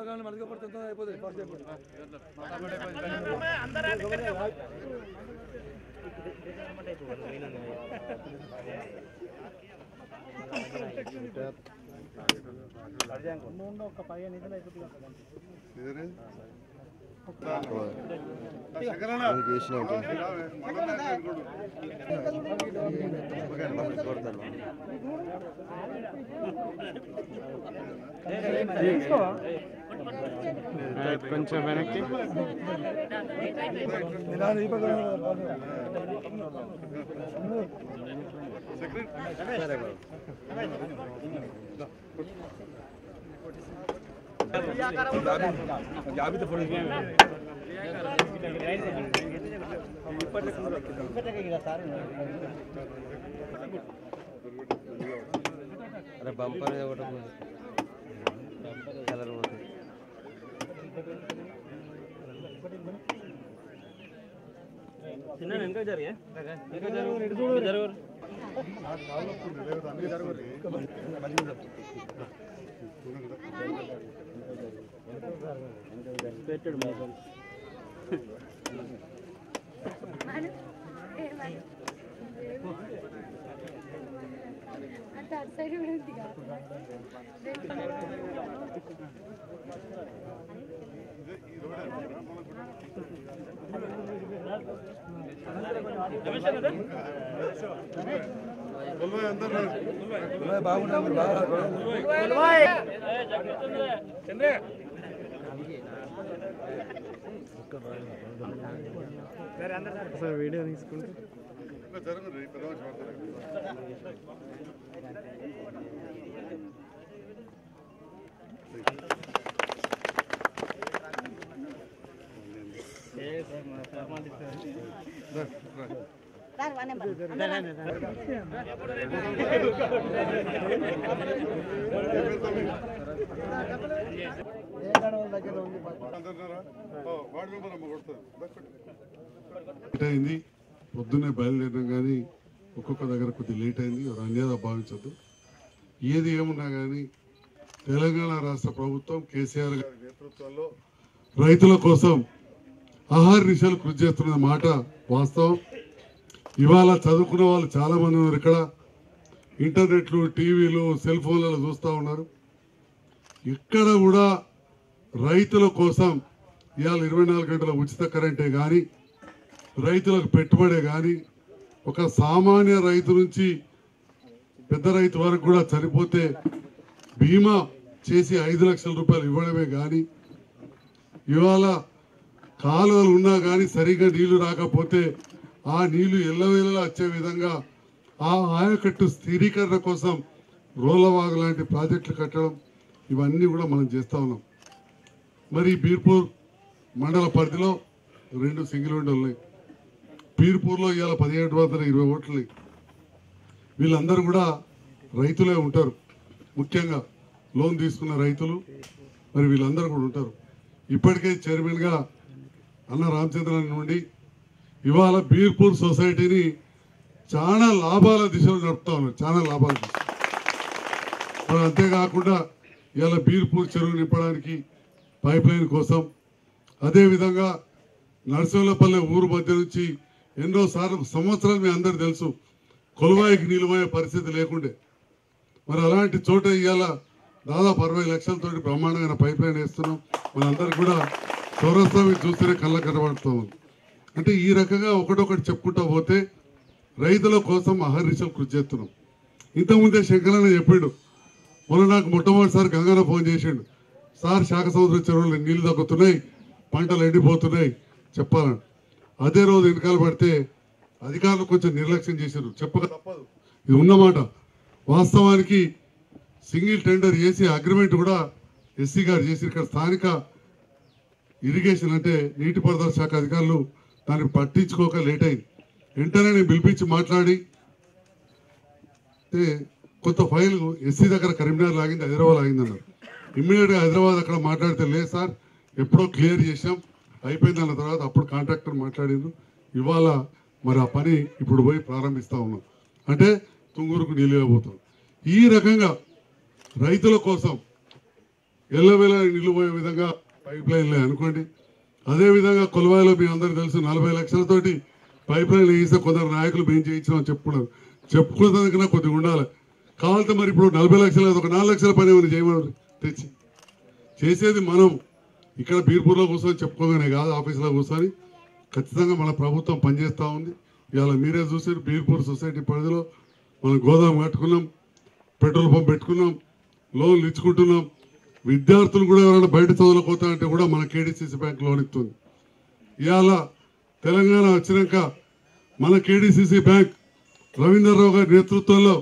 కానీ మనకి పడితే అయిపోతుంది ఫస్ట్ అయిపోతుంది కొంచెం వెనక్కి నిదానం ఈ పక్కన జాబితా ఫోటో అరే బంపర్ ఒకటి కలర్ పోతుంది అంటే అటు సైడ్ కూడా ఉంది బాగుంటుంది బాగా సార్ వీడియో తీసుకుంటే లేట్ అయింది పొద్దున్నే బయలుదేరినాం కానీ ఒక్కొక్క దగ్గర కొద్దిగా లేట్ అయింది ఎవరు అన్యాదా భావించద్దు ఏది ఏమున్నా కానీ తెలంగాణ రాష్ట్ర ప్రభుత్వం కేసీఆర్ గారి నేతృత్వంలో రైతుల కోసం ఆహార నిశలు కృషి చేస్తున్న మాట వాస్తవం ఇవాళ చదువుకున్న వాళ్ళు చాలా మంది ఉన్నారు ఇక్కడ ఇంటర్నెట్లు టీవీలు సెల్ ఫోన్లలో చూస్తూ ఉన్నారు ఇక్కడ కూడా రైతుల కోసం ఇవాళ ఇరవై నాలుగు గంటల ఉచిత కరెంటే కానీ రైతులకు పెట్టుబడే కానీ ఒక సామాన్య రైతు నుంచి పెద్ద రైతు వరకు కూడా చనిపోతే బీమా చేసి ఐదు లక్షల రూపాయలు ఇవ్వడమే కానీ ఇవాళ కాలువలు ఉన్నా కానీ సరిగ్గా నీళ్లు రాకపోతే ఆ నీళ్లు ఎల్లవేళలా వచ్చే విధంగా ఆ ఆయకట్టు స్థిరీకరణ కోసం రోలవాగు లాంటి ప్రాజెక్టులు కట్టడం ఇవన్నీ కూడా మనం చేస్తా ఉన్నాం మరి బీర్పూర్ మండల పరిధిలో రెండు సింగిల్ విండోలు ఉన్నాయి పీర్పూర్లో ఇవాళ పదిహేడు వందల ఇరవై ఓట్లు ఉన్నాయి వీళ్ళందరూ కూడా రైతులే ఉంటారు ముఖ్యంగా లోన్ తీసుకున్న రైతులు మరి వీళ్ళందరూ కూడా ఉంటారు ఇప్పటికే చైర్మన్గా అన్న రామచంద్రన్ నుండి ఇవాళ బీర్పూర్ సొసైటీని చాలా లాభాల దిశలో నడుపుతా ఉన్నారు చాలా లాభాల దిశ మరి అంతేకాకుండా ఇవాళ బీర్పూర్ చెరువు నింపడానికి పైప్ లైన్ కోసం అదేవిధంగా నరసింహపల్లె ఊరు మధ్య నుంచి ఎన్నో సార్లు సంవత్సరాలు మీ అందరు తెలుసు కొలువాయికి నిలువయ్యే పరిస్థితి లేకుండే మరి అలాంటి చోట ఇవాళ దాదాపు అరవై లక్షలతో బ్రహ్మాండమైన పైప్ లైన్ వేస్తున్నాం మనందరికి కూడా చౌరస్తా మీరు చూస్తేనే కళ్ళ కనబడుతూ ఉంది అంటే ఈ రకంగా ఒకటొకటి చెప్పుకుంటా పోతే రైతుల కోసం అహర్నిశలు కృషి చేస్తున్నాం ఇంతకుముందే శంకరన్న చెప్పిండు మొన్న నాకు మొట్టమొదటిసారి గంగన్న ఫోన్ చేసిండు సార్ శాఖ సముద్ర చెరువులు నీళ్లు తగ్గుతున్నాయి పంటలు ఎండిపోతున్నాయి చెప్పాలని అదే రోజు వెనకాల పడితే అధికారులు కొంచెం నిర్లక్ష్యం చేశారు చెప్పక తప్పదు ఇది ఉన్నమాట వాస్తవానికి సింగిల్ టెండర్ చేసి అగ్రిమెంట్ కూడా ఎస్సీ గారు చేసి ఇక్కడ స్థానిక ఇరిగేషన్ అంటే నీటిపారుదల శాఖ అధికారులు దాన్ని పట్టించుకోక లేట్ అయింది వెంటనే నేను పిలిపించి మాట్లాడి అయితే కొంత ఫైల్ ఎస్సీ దగ్గర కరీంనగర్ లాగింది హైదరాబాద్ లాగింది అన్నారు ఇమ్మీడియట్గా హైదరాబాద్ అక్కడ మాట్లాడితే లేదు సార్ ఎప్పుడో క్లియర్ చేసాం అయిపోయింది అన్న తర్వాత అప్పుడు కాంట్రాక్టర్ మాట్లాడిండ్రు ఇవాళ మరి ఆ పని ఇప్పుడు పోయి ప్రారంభిస్తా ఉన్నాం అంటే తుంగూరుకు నీళ్ళు ఇవ్వబోతాం ఈ రకంగా రైతుల కోసం ఎల్లవేళ నీళ్లు పోయే విధంగా పైప్ లైన్లే అనుకోండి అదే విధంగా కొలవాయిలో మీ అందరికీ తెలుసు నలభై లక్షలతోటి పైప్ లైన్ వేస్తే కొందరు నాయకులు మేము చేయించినాం చెప్పుకున్నారు చెప్పుకునేదానికన్నా కొద్దిగా ఉండాలి కావాలంటే మరి ఇప్పుడు నలభై లక్షలు కాదు, ఒక నాలుగు లక్షల పని ఏమైనా చేయమని తెచ్చి చేసేది మనం ఇక్కడ బీర్పూర్లో కూర్చొని చెప్పుకోగానే కాదు ఆఫీసులో కూర్చొని ఖచ్చితంగా మన ప్రభుత్వం పనిచేస్తూ ఉంది ఇవాళ మీరే చూసారు బీర్పూర్ సొసైటీ పరిధిలో మనం గోదాం కట్టుకున్నాం పెట్రోల్ పంప్ పెట్టుకున్నాం లోన్లు ఇచ్చుకుంటున్నాం విద్యార్థులు కూడా ఎవరైనా బయట చదువులకు పోతారంటే కూడా మన కేడీసీసీ బ్యాంక్ లోన్ ఇస్తుంది ఇవాళ తెలంగాణ వచ్చినాక మన కేడీసీసీ బ్యాంక్ రవీంద్రరావు గారి నేతృత్వంలో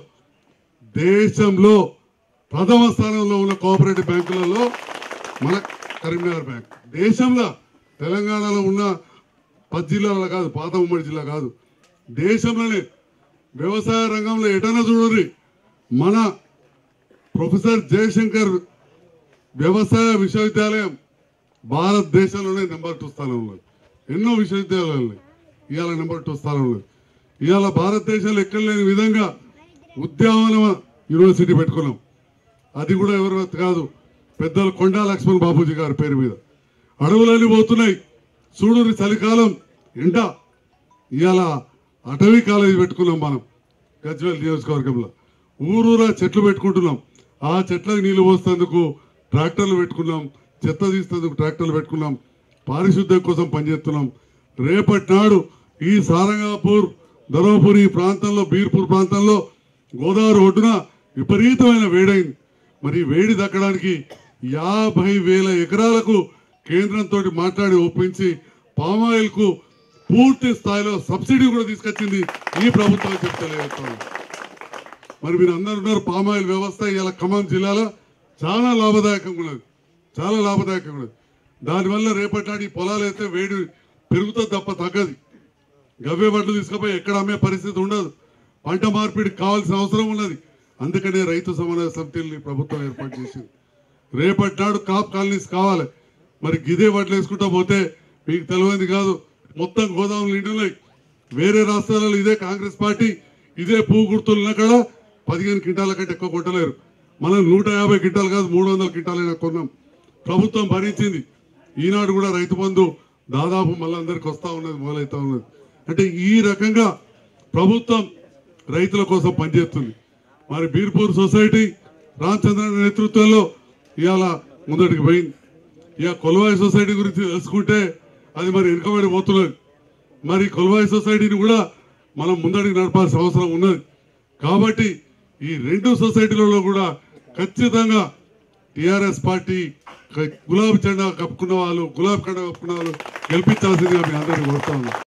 దేశంలో ప్రథమ స్థానంలో ఉన్న కోఆపరేటివ్ బ్యాంకులలో మన కరీంనగర్ బ్యాంక్ దేశంలో తెలంగాణలో ఉన్న పది జిల్లాలో కాదు పాత ఉమ్మడి జిల్లా కాదు దేశంలోనే వ్యవసాయ రంగంలో ఎటైనా చూడండి మన ప్రొఫెసర్ జయశంకర్ వ్యవసాయ విశ్వవిద్యాలయం భారతదేశంలోనే నెంబర్ టూ స్థానంలో ఎన్నో విశ్వవిద్యాలయాలు ఉన్నాయి. ఇవాళ నెంబర్ టూ స్థానంలో ఇవాళ భారతదేశంలో ఎక్కడ లేని విధంగా ఉద్యానవన యూనివర్సిటీ పెట్టుకున్నాం అది కూడా ఎవరి వద్ద కాదు పెద్దలు కొండా లక్ష్మణ్ బాబూజీ గారి పేరు మీద అడవులన్నీ పోతున్నాయి చూడూరి చలికాలం ఎండ ఇవాళ అటవీ కాలేజీ పెట్టుకున్నాం మనం గజ్వేల్ నియోజకవర్గంలో ఊరూరా చెట్లు పెట్టుకుంటున్నాం ఆ చెట్లకు నీళ్లు పోసేందుకు ట్రాక్టర్లు పెట్టుకున్నాం చెత్త తీసేందుకు ట్రాక్టర్లు పెట్టుకున్నాం పారిశుద్ధ్యం కోసం పనిచేస్తున్నాం రేపటి నాడు ఈ సారంగాపూర్ ధర్మపూర్ ఈ ప్రాంతంలో బీర్పూర్ ప్రాంతంలో గోదావరి ఒడ్డున విపరీతమైన వేడైంది మరి ఈ వేడి దక్కడానికి యాభై వేల ఎకరాలకు కేంద్రంతో మాట్లాడి ఒప్పించి పామాయిల్ కు పూర్తి స్థాయిలో సబ్సిడీ కూడా తీసుకొచ్చింది ఈ ప్రభుత్వం చెప్తలేదు మరి మీరు అందరు ఉన్నారు పామాయిల్ వ్యవస్థ ఇలా ఖమ్మం జిల్లాలో చాలా లాభదాయకంగా ఉన్నది చాలా లాభదాయకంగా ఉన్నది దానివల్ల రేపటి నాడు ఈ పొలాలు అయితే వేడి పెరుగుతుంది తప్ప తగ్గదు గవ్వే వడ్లు తీసుకుపోయి ఎక్కడ అమ్మే పరిస్థితి ఉండదు పంట మార్పిడికి కావాల్సిన అవసరం ఉన్నది అందుకనే రైతు సమన్వయ సమితిని ప్రభుత్వం ఏర్పాటు చేసింది రేపటి నాడు కాప్ కాలనీస్ కావాలి మరి గిదే వడ్లు వేసుకుంటా పోతే మీకు తెలియదు కాదు మొత్తం గోదాములు నిండున్నాయి వేరే రాష్ట్రాలలో ఇదే కాంగ్రెస్ పార్టీ ఇదే పువ్వు గుర్తులున్న కాడ పదిహేను క్వింటాల కంటే ఎక్కువ కొట్టలేరు మనం నూట యాభై క్వింటాలు కాదు మూడు వందల క్వింటాలైనా కొన్నాం ప్రభుత్వం భరించింది ఈనాడు కూడా రైతు బంధు దాదాపు మళ్ళీ అందరికి వస్తా ఉన్నది మొదలవుతా ఉన్నది అంటే ఈ రకంగా ప్రభుత్వం రైతుల కోసం పనిచేస్తుంది మరి బీర్పూర్ సొసైటీ రామచంద్ర నేతృత్వంలో ఇవాళ ముందటికి పోయింది ఇక కొలవాయి సొసైటీ గురించి తెలుసుకుంటే అది మరి వెనుకబడి పోతున్నది మరి కొలవాయి సొసైటీని కూడా మనం ముందడికి నడపాల్సిన అవసరం ఉన్నది కాబట్టి ఈ రెండు సొసైటీలలో కూడా ఖచ్చితంగా టిఆర్ఎస్ పార్టీ గులాబీ జెండా కప్పుకున్న వాళ్ళు గులాబీ కండ కప్పుకున్న వాళ్ళు గెలిపించాల్సిందిగా మీ అందరినీ కోరుతా ఉన్నాం